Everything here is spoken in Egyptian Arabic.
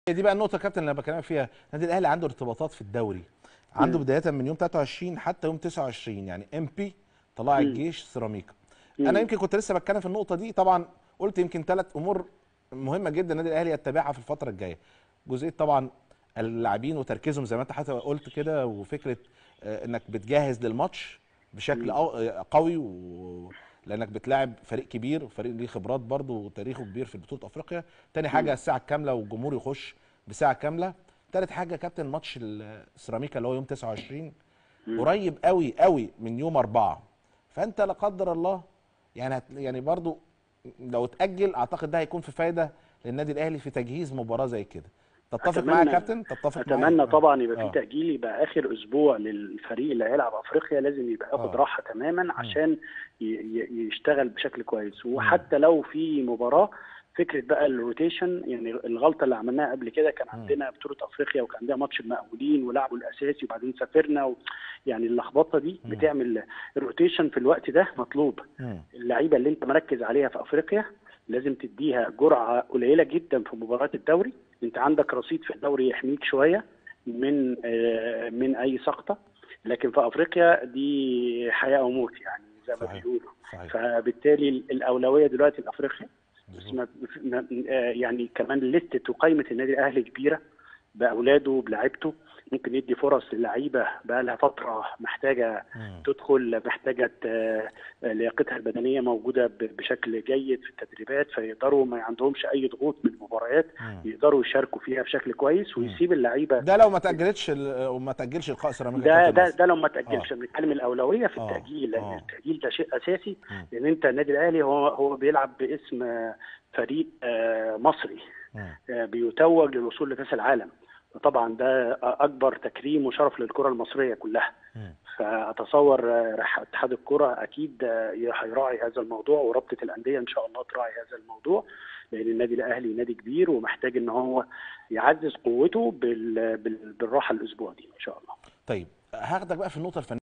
هي دي بقى النقطه يا كابتن اللي انا بكلمك فيها النادي الاهلي عنده ارتباطات في الدوري عنده مم. بدايه من يوم 23 حتى يوم 29 يعني ام بي طلائع مم. الجيش سيراميكا مم. انا يمكن كنت لسه بتكلم في النقطه دي طبعا قلت يمكن ثلاث امور مهمه جدا النادي الاهلي يتبعها في الفتره الجايه جزئيه طبعا اللاعبين وتركيزهم زي ما انت حتى قلت كده وفكره آه، انك بتجهز للماتش بشكل مم. أو- آه، قوي و... لانك بتلاعب فريق كبير وفريق ليه خبرات برضه وتاريخه كبير في بطوله افريقيا تاني حاجه مم. الساعه الكامله والجمهور يخش بساعه كامله تالت حاجه يا كابتن ماتش السيراميكا اللي هو يوم 29 مم. قريب قوي قوي من يوم أربعة فانت لا قدر الله يعني هت يعني برضو لو اتاجل اعتقد ده هيكون في فايده للنادي الاهلي في تجهيز مباراه زي كده تتفق معايا يا أتمنى- كابتن تتفق معايا اتمنى آه. طبعا يبقى آه. في تاجيل يبقى اخر اسبوع للفريق اللي هيلعب افريقيا لازم يبقى ياخد آه. راحه تماما عشان ي- ي- يشتغل بشكل كويس وحتى لو في مباراه فكره بقى الروتيشن يعني الغلطه اللي عملناها قبل كده كان مم. عندنا بطوله افريقيا وكان عندنا ماتش المقاولين ولعبوا الاساسي وبعدين سافرنا و... يعني اللخبطه دي مم. بتعمل الروتيشن في الوقت ده مطلوب مم. اللعيبه اللي انت مركز عليها في افريقيا لازم تديها جرعه قليله جدا في مباراه الدوري انت عندك رصيد في الدوري يحميك شويه من آه، من اي سقطه لكن في افريقيا دي حياه او موت يعني زي ما صحيح. بيقولوا صحيح فبالتالي الاولويه دلوقتي لافريقيا بس مظبوط. ما ما- آه، يعني كمان لستة وقائمه النادي الاهلي كبيره باولاده بلاعيبته ممكن يدي فرص للعيبه بقى لها فتره محتاجه مم. تدخل محتاجه آه، لياقتها البدنيه موجوده ب- بشكل جيد في التدريبات فيقدروا ما عندهمش اي ضغوط من المباريات مم. يقدروا يشاركوا فيها بشكل كويس ويسيب اللعيبه ده لو ما تاجلتش ال- وما تاجلش القاء سيراميكا ده كابتن ده ناصر. ده لو ما تاجلش بنتكلم الاولويه في آه. التاجيل لان آه. التاجيل ده شيء اساسي مم. لان انت النادي الاهلي هو هو بيلعب باسم آه، فريق آه، مصري مم. آه، بيتوج للوصول لكاس العالم وطبعا ده اكبر تكريم وشرف للكره المصريه كلها مم. فاتصور آه، رح- اتحاد الكره اكيد آه، هيراعي هذا الموضوع ورابطه الانديه ان شاء الله تراعي هذا الموضوع لان النادي الاهلي نادي كبير ومحتاج ان هو يعزز قوته بال- بال- بالراحه الاسبوع دي ان شاء الله طيب هاخدك بقى في النقطه الفنيه